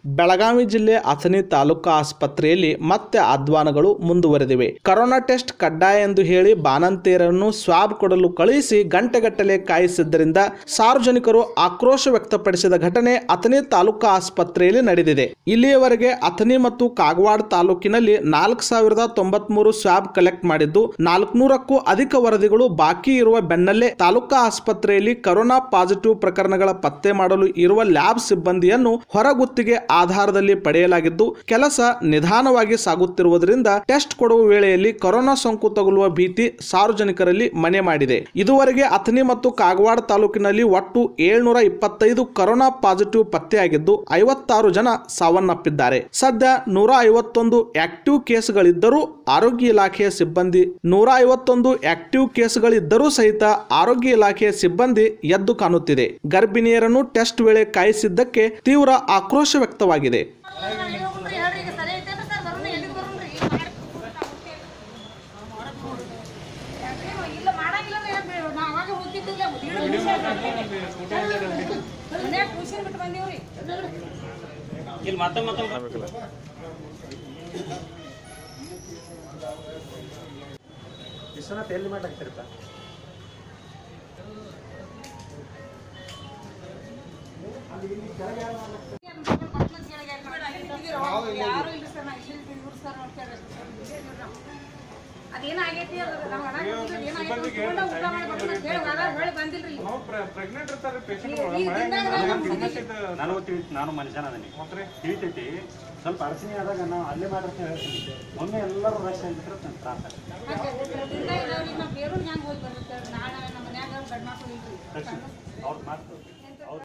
ಬೆಳಗಾವಿ ಜಿಲ್ಲೆ ಅಥಣಿ ತಾಲೂಕು ಆಸ್ಪತ್ರೆಯಲ್ಲಿ ಮತ್ತೆ ಅಧ್ವಾನಗಳು ಮುಂದುವರೆದಿವೆ ಕರೋನಾ ಟೆಸ್ಟ್ ಕಡ್ಡಾಯ ಎಂದು ಹೇಳಿ ಬಾಣಂತಿಯರನ್ನು ಸ್ವಾಬ್ ಕೊಡಲು ಕಳುಹಿಸಿ ಗಂಟೆಗಟ್ಟಲೆ ಕಾಯಿಸಿದ್ದರಿಂದ ಸಾರ್ವಜನಿಕರು ಆಕ್ರೋಶ ವ್ಯಕ್ತಪಡಿಸಿದ ಘಟನೆ ಅಥಣಿ ತಾಲೂಕು ಆಸ್ಪತ್ರೆಯಲ್ಲಿ ನಡೆದಿದೆ ಇಲ್ಲಿಯವರೆಗೆ ಅಥಣಿ ಮತ್ತು ಕಾಗವಾಡ ತಾಲೂಕಿನಲ್ಲಿ ನಾಲ್ಕು ಸಾವಿರದ ತೊಂಬತ್ಮೂರು ಸ್ವಾಬ್ ಕಲೆಕ್ಟ್ ಮಾಡಿದ್ದು ನಾಲ್ಕುನೂರಕ್ಕೂ ಅಧಿಕ ವರದಿಗಳು ಬಾಕಿ ಇರುವ ಬೆನ್ನಲ್ಲೇ ತಾಲೂಕಾ ಆಸ್ಪತ್ರೆಯಲ್ಲಿ ಕರೋನಾ ಪಾಸಿಟಿವ್ ಪ್ರಕರಣಗಳ ಪತ್ತೆ ಮಾಡಲು ಇರುವ ಲ್ಯಾಬ್ ಸಿಬ್ಬಂದಿಯನ್ನು ಹೊರಗುತ್ತಿಗೆ ಆಧಾರದಲ್ಲಿ ಪಡೆಯಲಾಗಿದ್ದು ಕೆಲಸ ನಿಧಾನವಾಗಿ ಸಾಗುತ್ತಿರುವುದರಿಂದ ಟೆಸ್ಟ್ ಕೊಡುವ ವೇಳೆಯಲ್ಲಿ ಕೊರೋನಾ ಸೋಂಕು ತಗುಲುವ ಭೀತಿ ಸಾರ್ವಜನಿಕರಲ್ಲಿ ಮನೆ ಮಾಡಿದೆ ಇದುವರೆಗೆ ಅಥಣಿ ಮತ್ತು ಕಾಗವಾಡ ತಾಲೂಕಿನಲ್ಲಿ ಒಟ್ಟು ಏಳ್ನೂರ ಇಪ್ಪತ್ತೈದು ಕೊರೋನಾ ಪಾಸಿಟಿವ್ ಪತ್ತೆಯಾಗಿದ್ದು ಐವತ್ತಾರು ಜನ ಸಾವನ್ನಪ್ಪಿದ್ದಾರೆ ಸದ್ಯ ನೂರ ಐವತ್ತೊಂದು ಆಕ್ಟಿವ್ ಕೇಸ್ಗಳಿದ್ದರೂ ಆರೋಗ್ಯ ಇಲಾಖೆಯ ಸಿಬ್ಬಂದಿ ನೂರ ಐವತ್ತೊಂದು ಆಕ್ಟಿವ್ ಕೇಸ್ಗಳಿದ್ದರೂ ಸಹಿತ ಆರೋಗ್ಯ ಇಲಾಖೆಯ ಸಿಬ್ಬಂದಿ ಎದ್ದು ಕಾಣುತ್ತಿದೆ ಗರ್ಭಿಣಿಯರನ್ನು ಟೆಸ್ಟ್ ವೇಳೆ ಕಾಯಿಸಿದ್ದಕ್ಕೆ ತೀವ್ರ ಆಕ್ರೋಶ ವ್ಯಕ್ತವಾಗಿದೆ ಹೇಳ್ರಿ ಈಗ ಸರಿ ಐತೇನ್ರಿ ಸರ್ ಬರೋಣ ಎಲ್ಲಿಗೆ ಬರೋಣ್ರಿ ಇಲ್ಲ ಮಾಡಂಗಿಲ್ಲ ಅಂದ್ರೆ ನಾ ಅವಾಗ ಹೋಗ್ತಿದ್ದಿಲ್ಲ ಮನ್ಯಾಗ ಕೂಸಿನ್ ಬಿಟ್ಟು ಬಂದೀವ್ರಿ ಇಲ್ಲಿ ಮತ್ತೆ ಮತ್ತೆ ವಿಶ್ವನಾಥ್ ಎಲ್ಲಿ ಮಾಡಾಕ್ತಿರಪ್ಪ ಯಾರು ಇಲ್ಲ ಸರ್ ನಾ ಇಲ್ಲಿ ಇವ್ರು ಸರ್ ನೋಡ್ತಾರೆ ಅದೇನಾಗೈತಿ ಅದು ನಾವು ಹಣ ಕೊಟ್ಟಿದ್ದು ಏನಾಗೈತಿ ತಗೊಂಡ ಊಟ ಮಾಡಿ ಬರ್ತೀನಿ ಅಂತ ಹೇಳಿ ಹೊರಗೆ ಹೊಳ್ಳಿ ಬಂದಿಲ್ರಿ ಪ್ರೆಗ್ನೆಂಟ್ ಇರ್ತಾರೆ ಈ ದಿನದಾಗ ನಾವು ಮುಗಿದ್ವಿ. ನನಗೂ ತಿಳಿತು ನಾನು ಮನುಷ್ಯನ ಅದನಿ ತಿಳಿತೈತಿ ಸ್ವಲ್ಪ ಅಡಚಣೆ ಆದಾಗ ನಾವು ಅಲ್ಲೇ ಮಾಡಿರ್ತೀನಿ ಹೇಳ್ತೀನಿ ಒಮ್ಮೆ ಎಲ್ಲರೂ ರಶ್ ಆಗಿಬಿಟ್ರೆ ನನ್ನ ತ್ರಾಸ ದಿನದಾಗ ನಾವು ಈಗ ನಮ್ಮ ಬೇರೂರಿಗೆ ಹೆಂಗೆ ಹೋಗಿ ಬರುತ್ತೆ ನಾಳೆ ನಮ್ಮ ಮನ್ಯಾಗ ಗಂಡು ಮಕ್ಕಳು ಇಲ್ರಿ ಅವ್ರ ಮಾತು